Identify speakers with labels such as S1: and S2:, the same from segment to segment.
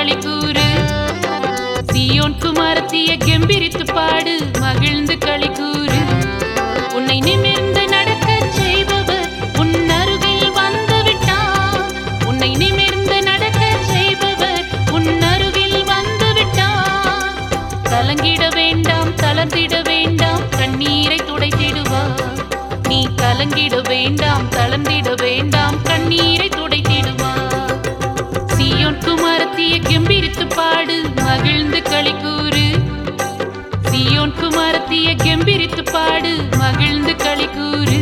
S1: களி கூறு சியோன் குமாரத்திய கெம்பிரித்து பாடு மகிழ்ந்து களி கூறு உன்னை நிமிர்ந்து நடக்கச் செய்பவர் உன் அருகில் வந்து விட்டார் உன்னை நிமிர்ந்து நடக்கச் செய்பவர் உன் அருகில் வந்து விட்டார் கலங்கிட வேண்டாம் தளர்ந்திட வேண்டாம் கண்ணீரை துடைத்திடுவார் நீ கலங்கிட வேண்டாம் தளர்ந்திட வேண்டாம் கண்ணீரை துடைத்திடுவார் சீயோன் குமாரத்திய கெம்பிரித்து பாடு மகிழ்ந்து களி கூறு சீயோன் குமாரத்திய கெம்பிரித்து பாடு மகிழ்ந்து களி கூறு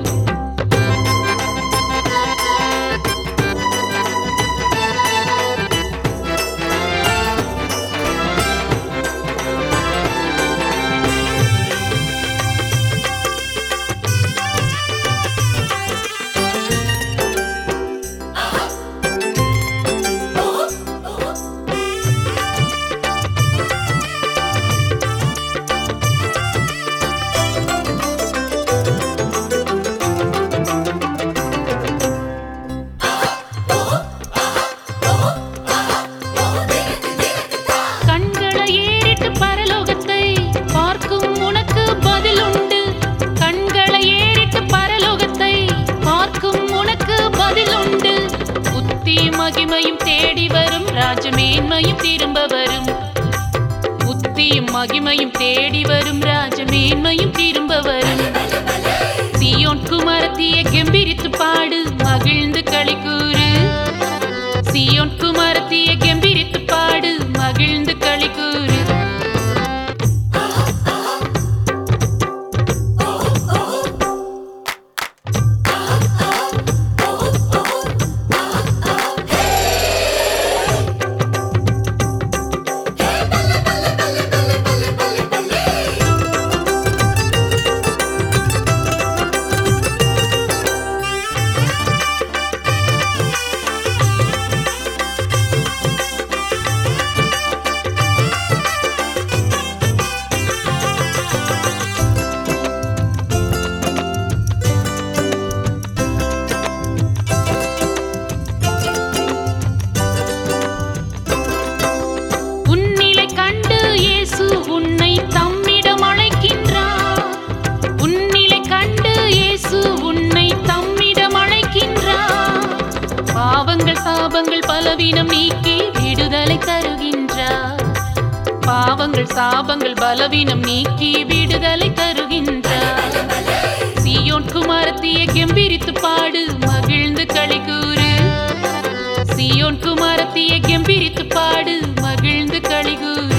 S1: கண்களை ஏறிட்டு பரலோகத்தை பார்க்கும் உனக்கு பதில் உண்டு கண்களை ஏறிட்டு பரலோகத்தை பார்க்கும் உனக்கு பதில் உண்டு புத்தி மகிமையும் தேடி வரும் ராஜமேன்மையும் திரும்ப வரும் புத்தியும் மகிமையும் தேடி வரும் ராஜமேன்மையும் திரும்ப வரும் சியோன் குமாரத்திய கெம்பிரித்து பாடு மகிழ்ந்து களி கூறு சியோன் குமாரத்திய கெம்பிரித்து பாடு மகிழ்ந்து களி கூறு உன்னிலை கண்டு இயேசு உன்னை தம்மிடம் அழைக்கின்றார் உன்னிலை கண்டு இயேசு உன்னை தம்மிடம் அழைக்கின்றார் பாவங்கள் சாபங்கள் பலவீனம் நீக்கி விடுதலை தருகின்றார் பாவங்கள் சாபங்கள் பலவீனம் நீக்கி விடுதலை தருகின்றார் சியோன் குமாரத்திய கெம்பிரித்து பாடு மகிழ்ந்து களி கூறு சியோன் குமாரத்திய கெம்பிரித்து பாடு மகிழ்ந்து களி கூறு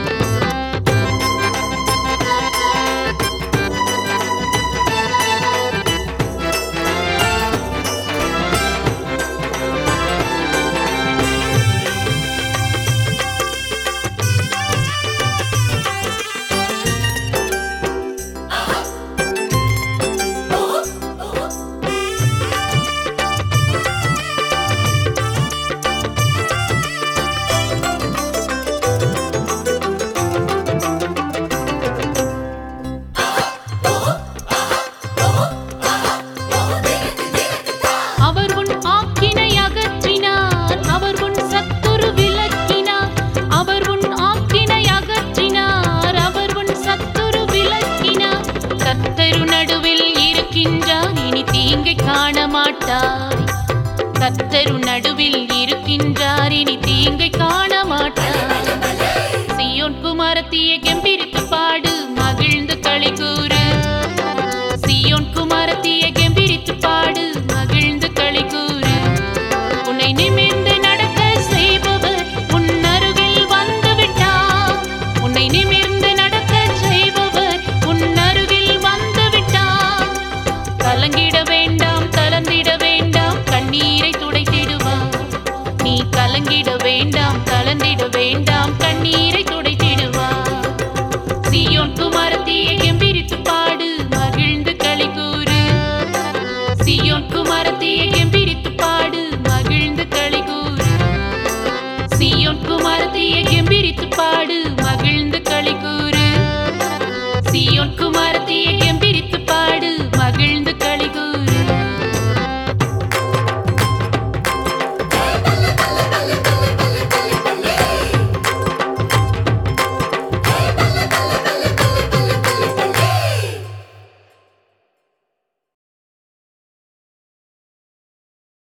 S1: அவர் உன் ஆக்கினை அகற்றினார் அவர் உன் சத்துரு விலக்கினார் அவர் உன் ஆக்கினை அகற்றினார் அவர் உன் சத்துரு விலக்கினார் கத்தரு நடுவில் இருக்கின்றார் இனி தீங்கை காண மாட்டாய் கத்தரு நடுவில் இருக்கின்றார் இனி தீங்கை காண மாட்டாய் சியோன் குமாரத்திய கெம்பிரித்து பாடு மகிழ்ந்து களி கூறு சியோன் குமாரத்திய கெம்பிரித்து பாடு மகிழ்ந்து களி கூறு உன்னை நிமிர்ந்து நடக்க செய்பவர் உன் அருகில் வந்து விட்டார் உன்னை நிமிர்ந்து நடக்க செய்பவர் உன் அருகில் வந்து விட்டார் கலங்கிட வேண்டாம் தளர்ந்திட வேண்டாம் கண்ணீரை துடைத்திடுவார் நீ கலங்கிட வேண்டாம் தளர்ந்திட வேண்டாம் கண்ணீரை துடைத்திடுவார் சியோன் குமாரத்திய கெம்பிரித்து பாடு மகிழ்ந்து களி கூறு சியோன் குமாரத்திய கெம்பிரித்து பாடு மகிழ்ந்து களி கூறு சியோன் குமாரத்திய கெம்பிரித்து பாடு மகிழ்ந்து களி கூறு சியோன் குமார